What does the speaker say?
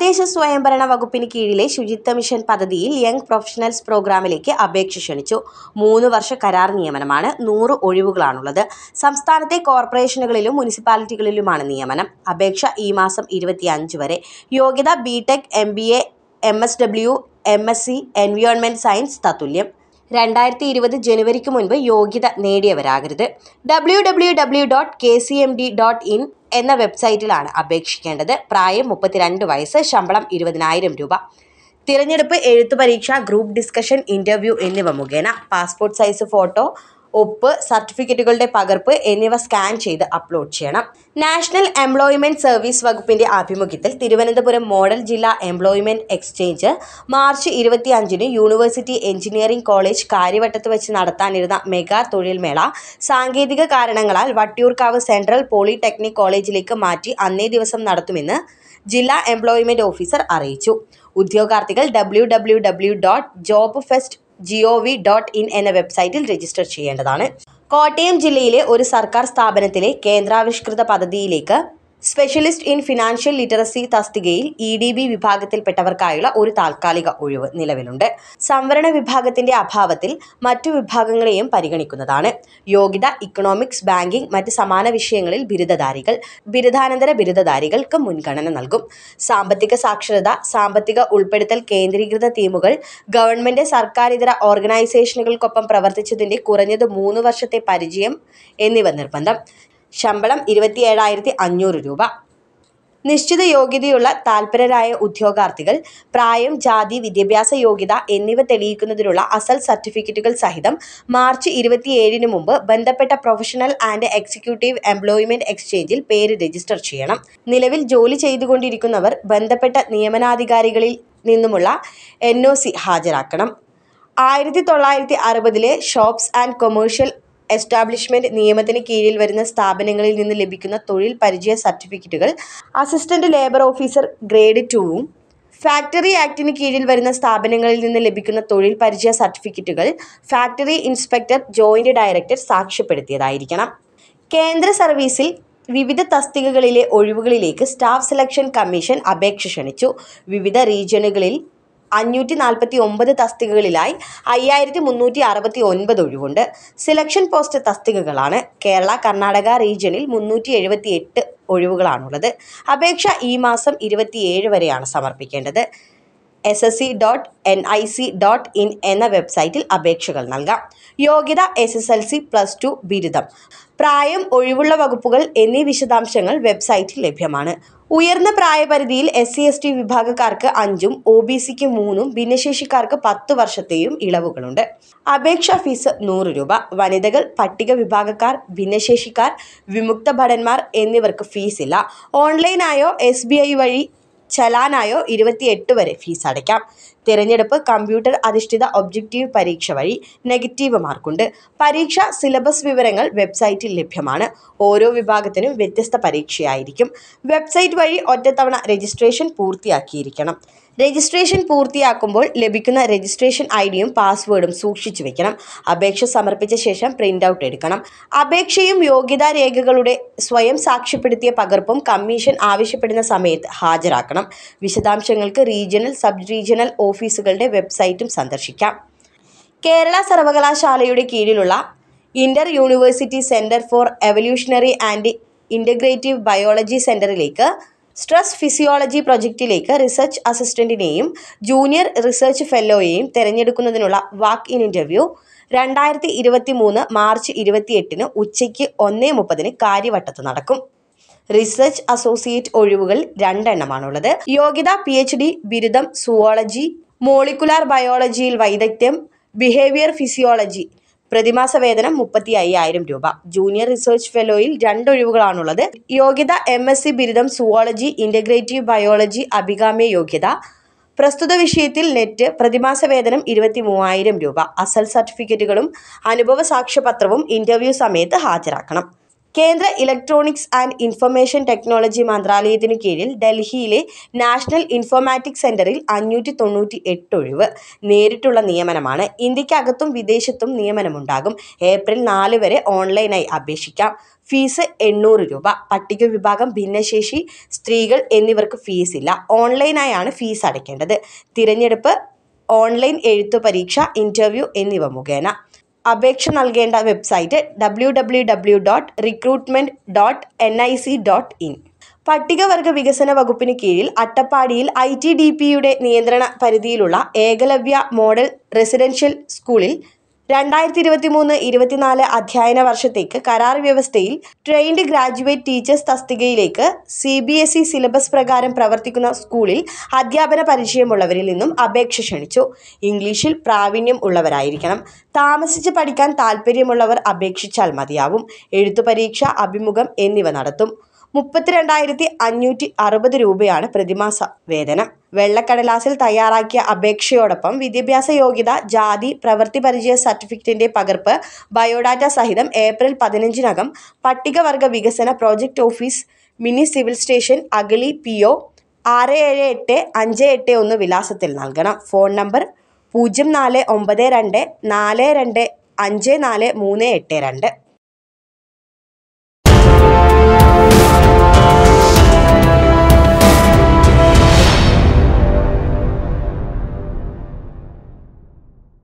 തദ്ദേശ സ്വയംഭരണ വകുപ്പിന് കീഴിലെ ശുചിത്വ മിഷൻ പദ്ധതിയിൽ യങ് പ്രൊഫഷണൽസ് പ്രോഗ്രാമിലേക്ക് അപേക്ഷ ക്ഷണിച്ചു മൂന്ന് വർഷ കരാർ നിയമനമാണ് നൂറ് ഒഴിവുകളാണുള്ളത് സംസ്ഥാനത്തെ കോർപ്പറേഷനുകളിലും മുനിസിപ്പാലിറ്റികളിലുമാണ് നിയമനം അപേക്ഷ ഈ മാസം ഇരുപത്തിയഞ്ച് വരെ യോഗ്യത B tech M B A M S W M S C environment science തത്തുല്യം രണ്ടായിരത്തി ഇരുപത് ജനുവരിക്ക് മുൻപ് യോഗ്യത നേടിയവരാകരുത് W W W dot K C M D dot in എന്ന വെബ്സൈറ്റിലാണ് അപേക്ഷിക്കേണ്ടത് പ്രായം മുപ്പത്തിരണ്ട് വയസ്സ് ശമ്പളം ഇരുപതിനായിരം രൂപ തിരഞ്ഞെടുപ്പ് എഴുത്തു പരീക്ഷ ഗ്രൂപ്പ് ഡിസ്കഷൻ ഇൻ്റർവ്യൂ എന്നിവ മുഖേന പാസ്പോർട്ട് സൈസ് ഫോട്ടോ ഒപ്പ് സർട്ടിഫിക്കറ്റുകളുടെ പകർപ്പ് എന്നിവ സ്കാൻ ചെയ്ത് അപ്ലോഡ് ചെയ്യണം നാഷണൽ എംപ്ലോയ്മെന്റ് സർവീസ് വകുപ്പിന്റെ ആഭിമുഖ്യത്തിൽ തിരുവനന്തപുരം മോഡൽ ജില്ലാ എംപ്ലോയ്മെന്റ് എക്സ്ചേഞ്ച് മാർച്ച് ഇരുപത്തി അഞ്ചിന് യൂണിവേഴ്സിറ്റി എഞ്ചിനീയറിംഗ് കോളേജ് കാര്യവട്ടത്ത് വെച്ച് നടത്താനിരുന്ന മെഗാ തൊഴിൽമേള സാങ്കേതിക കാരണങ്ങളാൽ വട്ടിയൂർക്കാവ് സെൻട്രൽ പോളിടെക്നിക് കോളേജിലേക്ക് മാറ്റി അന്നേ ദിവസം നടത്തുമെന്ന് ജില്ലാ എംപ്ലോയ്മെന്റ് ഓഫീസർ അറിയിച്ചു ഉദ്യോഗാർത്ഥികൾ W W W dot job fest G O V dot in എന്ന വെബ്സൈറ്റിൽ രജിസ്റ്റർ ചെയ്യേണ്ടതാണ് കോട്ടയം ജില്ലയിലെ ഒരു സർക്കാർ സ്ഥാപനത്തിലെ കേന്ദ്രാവിഷ്കൃത പദ്ധതിയിലേക്ക് സ്പെഷ്യലിസ്റ്റ് ഇൻ ഫിനാൻഷ്യൽ ലിറ്ററസി തസ്തികയിൽ ഇ ഡി ബി വിഭാഗത്തിൽപ്പെട്ടവർക്കായുള്ള ഒരു താൽക്കാലിക ഒഴിവ് നിലവിലുണ്ട് സംവരണ വിഭാഗത്തിന്റെ അഭാവത്തിൽ മറ്റു വിഭാഗങ്ങളെയും പരിഗണിക്കുന്നതാണ് യോഗ്യത ഇക്കണോമിക്സ് ബാങ്കിംഗ് മറ്റ് സമാന വിഷയങ്ങളിൽ ബിരുദധാരികൾ ബിരുദാനന്തര ബിരുദധാരികൾക്ക് മുൻഗണന നൽകും സാമ്പത്തിക സാക്ഷരത സാമ്പത്തിക ഉൾപ്പെടുത്തൽ കേന്ദ്രീകൃത ടീമുകൾ ഗവൺമെന്റ് സർക്കാരിതര ഓർഗനൈസേഷനുകൾക്കൊപ്പം പ്രവർത്തിച്ചതിന്റെ കുറഞ്ഞത് മൂന്ന് വർഷത്തെ പരിചയം എന്നിവ നിർബന്ധം ശമ്പളം ഇരുപത്തിയേഴായിരത്തി അഞ്ഞൂറ് രൂപ നിശ്ചിത യോഗ്യതയുള്ള താൽപരരായ ഉദ്യോഗാർത്ഥികൾ പ്രായം ജാതി വിദ്യാഭ്യാസ യോഗ്യത എന്നിവ തെളിയിക്കുന്നതിനുള്ള അസൽ സർട്ടിഫിക്കറ്റുകൾ സഹിതം മാർച്ച് ഇരുപത്തിയേഴിന് മുമ്പ് ബന്ധപ്പെട്ട പ്രൊഫഷണൽ ആൻഡ് എക്സിക്യൂട്ടീവ് എംപ്ലോയ്മെന്റ് എക്സ്ചേഞ്ചിൽ പേര് രജിസ്റ്റർ ചെയ്യണം നിലവിൽ ജോലി ചെയ്തുകൊണ്ടിരിക്കുന്നവർ ബന്ധപ്പെട്ട നിയമനാധികാരികളിൽ നിന്നുമുള്ള എൻ ഒ സി ഹാജരാക്കണം ആയിരത്തി തൊള്ളായിരത്തി അറുപതിലെ ഷോപ്സ് ആൻഡ് കൊമേഴ്ഷ്യൽ എസ്റ്റാബ്ലിഷ്മെന്റ് നിയമത്തിന് കീഴിൽ വരുന്ന സ്ഥാപനങ്ങളിൽ നിന്ന് ലഭിക്കുന്ന തൊഴിൽ പരിചയ സർട്ടിഫിക്കറ്റുകൾ അസിസ്റ്റന്റ് ലേബർ ഓഫീസർ ഗ്രേഡ് ടുവും ഫാക്ടറി ആക്ടിന് കീഴിൽ വരുന്ന സ്ഥാപനങ്ങളിൽ നിന്ന് ലഭിക്കുന്ന തൊഴിൽ പരിചയ സർട്ടിഫിക്കറ്റുകൾ ഫാക്ടറി ഇൻസ്പെക്ടർ ജോയിന്റ് ഡയറക്ടർ സാക്ഷ്യപ്പെടുത്തിയതായിരിക്കണം കേന്ദ്ര സർവീസിൽ വിവിധ തസ്തികകളിലെ ഒഴിവുകളിലേക്ക് സ്റ്റാഫ് സെലക്ഷൻ കമ്മീഷൻ അപേക്ഷ ക്ഷണിച്ചു വിവിധ റീജിയനുകളിൽ അഞ്ഞൂറ്റി നാൽപ്പത്തി ഒമ്പത് തസ്തികകളിലായി അയ്യായിരത്തി മുന്നൂറ്റി അറുപത്തി ഒൻപത് ഒഴിവുണ്ട് സെലക്ഷൻ പോസ്റ്റ് തസ്തികകളാണ് കേരള കർണാടക റീജിയനിൽ മുന്നൂറ്റി എഴുപത്തി എട്ട് ഒഴിവുകളാണുള്ളത് അപേക്ഷ ഈ മാസം ഇരുപത്തിയേഴ് വരെയാണ് സമർപ്പിക്കേണ്ടത് S S C dot N I C dot in എന്ന വെബ്സൈറ്റിൽ അപേക്ഷകൾ നൽകാം യോഗ്യത S S L C plus two ബിരുദം പ്രായം ഒഴിവുള്ള വകുപ്പുകൾ എന്നീ വിശദാംശങ്ങൾ വെബ്സൈറ്റിൽ ലഭ്യമാണ് ഉയർന്ന പ്രായപരിധിയിൽ എസ് സി എസ് ടി വിഭാഗക്കാർക്ക് അഞ്ചും ഒ ബി സിക്ക് മൂന്നും ഭിന്നശേഷിക്കാർക്ക് പത്ത് വർഷത്തെയും ഇളവുകളുണ്ട് അപേക്ഷാ ഫീസ് നൂറ് രൂപ വനിതകൾ പട്ടിക വിഭാഗക്കാർ ഭിന്നശേഷിക്കാർ വിമുക്ത ഭടന്മാർ എന്നിവർക്ക് ഫീസില്ല ഓൺലൈനായോ എസ് ബി ഐ വഴി ചലാനായോ ഇരുപത്തിയെട്ട് വരെ ഫീസ് അടയ്ക്കാം തിരഞ്ഞെടുപ്പ് കമ്പ്യൂട്ടർ അധിഷ്ഠിത ഒബ്ജക്റ്റീവ് പരീക്ഷ വഴി നെഗറ്റീവ് മാർക്കുണ്ട് പരീക്ഷ സിലബസ് വിവരങ്ങൾ വെബ്സൈറ്റിൽ ലഭ്യമാണ് ഓരോ വിഭാഗത്തിനും വ്യത്യസ്ത പരീക്ഷയായിരിക്കും വെബ്സൈറ്റ് വഴി ഒറ്റത്തവണ രജിസ്ട്രേഷൻ പൂർത്തിയാക്കിയിരിക്കണം രജിസ്ട്രേഷൻ പൂർത്തിയാക്കുമ്പോൾ ലഭിക്കുന്ന രജിസ്ട്രേഷൻ ഐ ഡിയും പാസ്വേഡും സൂക്ഷിച്ചു വെക്കണം അപേക്ഷ സമർപ്പിച്ച ശേഷം പ്രിൻ്റ് ഔട്ട് എടുക്കണം അപേക്ഷയും യോഗ്യതാ രേഖകളുടെ സ്വയം സാക്ഷ്യപ്പെടുത്തിയ പകർപ്പും കമ്മീഷൻ ആവശ്യപ്പെടുന്ന സമയത്ത് ഹാജരാക്കണം വിശദാംശങ്ങൾക്ക് റീജിയണൽ സബ് റീജിയണൽ ഓഫീസുകളുടെ വെബ്സൈറ്റും സന്ദർശിക്കാം കേരള സർവകലാശാലയുടെ കീഴിലുള്ള inter university centre for evolutionary and integrative biology സെന്ററിലേക്ക് സ്ട്രെസ് ഫിസിയോളജി പ്രൊജക്റ്റിലേക്ക് റിസർച്ച് അസിസ്റ്റന്റിനെയും ജൂനിയർ റിസർച്ച് ഫെല്ലോയെയും തിരഞ്ഞെടുക്കുന്നതിനുള്ള വാക്ക് ഇൻ ഇൻ്റർവ്യൂ രണ്ടായിരത്തി ഇരുപത്തി മൂന്ന് മാർച്ച് ഇരുപത്തിയെട്ടിന് ഉച്ചയ്ക്ക് ഒന്നേ മുപ്പതിന് കാര്യവട്ടത്ത് നടക്കും റിസർച്ച് അസോസിയേറ്റ് ഒഴിവുകൾ രണ്ടെണ്ണമാണുള്ളത് യോഗ്യത പി എച്ച് ഡി ബിരുദം സുവോളജി മോളിക്കുലാർ ബയോളജിയിൽ വൈദഗ്ധ്യം ബിഹേവിയർ ഫിസിയോളജി പ്രതിമാസ വേതനം മുപ്പത്തി അയ്യായിരം രൂപ ജൂനിയർ റിസർച്ച് ഫെലോയിൽ രണ്ടൊഴിവുകളാണുള്ളത് യോഗ്യത എം എസ് സി ബിരുദം സുവോളജി ഇൻ്റഗ്രേറ്റീവ് ബയോളജി അഭികാമ്യ യോഗ്യത പ്രസ്തുത വിഷയത്തിൽ നെറ്റ് പ്രതിമാസ വേതനം ഇരുപത്തി മൂവായിരം രൂപ അസൽ സർട്ടിഫിക്കറ്റുകളും അനുഭവ സാക്ഷ്യപത്രവും ഇൻ്റർവ്യൂ സമയത്ത് ഹാജരാക്കണം കേന്ദ്ര ഇലക്ട്രോണിക്സ് ആൻഡ് ഇൻഫർമേഷൻ ടെക്നോളജി മന്ത്രാലയത്തിനു കീഴിൽ ഡൽഹിയിലെ നാഷണൽ ഇൻഫോർമാറ്റിക്സ് സെന്ററിൽ അഞ്ഞൂറ്റി തൊണ്ണൂറ്റി എട്ട് ഒഴിവ് നേരിട്ടുള്ള നിയമനമാണ് ഇന്ത്യക്കകത്തും വിദേശത്തും നിയമനമുണ്ടാകും ഏപ്രിൽ നാല് വരെ ഓൺലൈനായി അപേക്ഷിക്കാം ഫീസ് എണ്ണൂറ് രൂപ പട്ടിക വിഭാഗം ഭിന്നശേഷി സ്ത്രീകൾ എന്നിവർക്ക് ഫീസില്ല ഓൺലൈനായാണ് ഫീസ് അടയ്ക്കേണ്ടത് തിരഞ്ഞെടുപ്പ് ഓൺലൈൻ എഴുത്തു പരീക്ഷ ഇൻ്റർവ്യൂ എന്നിവ മുഖേന അപേക്ഷ നൽകേണ്ട website W W W dot recruitment dot N I C dot in പട്ടികവർഗ വികസന വകുപ്പിന് കീഴിൽ അട്ടപ്പാടിയിൽ ഐ ടി ഡി പിയുടെ നിയന്ത്രണ പരിധിയിലുള്ള ഏകലവ്യ മോഡൽ റെസിഡൻഷ്യൽ സ്കൂളിൽ രണ്ടായിരത്തി ഇരുപത്തി മൂന്ന് ഇരുപത്തിനാല് അധ്യയന വർഷത്തേക്ക് കരാർ വ്യവസ്ഥയിൽ ട്രെയിൻഡ് ഗ്രാജുവേറ്റ് ടീച്ചേഴ്സ് തസ്തികയിലേക്ക് C B S E syllabus പ്രകാരം പ്രവർത്തിക്കുന്ന സ്കൂളിൽ അധ്യാപന പരിചയമുള്ളവരിൽ നിന്നും അപേക്ഷ ക്ഷണിച്ചു ഇംഗ്ലീഷിൽ പ്രാവീണ്യം ഉള്ളവരായിരിക്കണം താമസിച്ച് പഠിക്കാൻ താൽപ്പര്യമുള്ളവർ അപേക്ഷിച്ചാൽ മതിയാവും എഴുത്തു പരീക്ഷ അഭിമുഖം എന്നിവ നടത്തും മുപ്പത്തിരണ്ടായിരത്തി അഞ്ഞൂറ്റി അറുപത് രൂപയാണ് പ്രതിമാസ വേതനം വെള്ളക്കടലാസിൽ തയ്യാറാക്കിയ അപേക്ഷയോടൊപ്പം വിദ്യാഭ്യാസ യോഗ്യത ജാതി പ്രവൃത്തി പരിചയ സർട്ടിഫിക്കറ്റിന്റെ പകർപ്പ് ബയോഡാറ്റ സഹിതം ഏപ്രിൽ പതിനഞ്ചിനകം പട്ടികവർഗ വികസന project office mini civil station Agali P O ആറ് ഏഴ് എട്ട് അഞ്ച് എട്ട് ഒന്ന് വിലാസത്തിൽ നൽകണം ഫോൺ നമ്പർ പൂജ്യം നാല് ഒമ്പത് രണ്ട് നാല് രണ്ട് അഞ്ച് നാല് മൂന്ന് എട്ട് രണ്ട്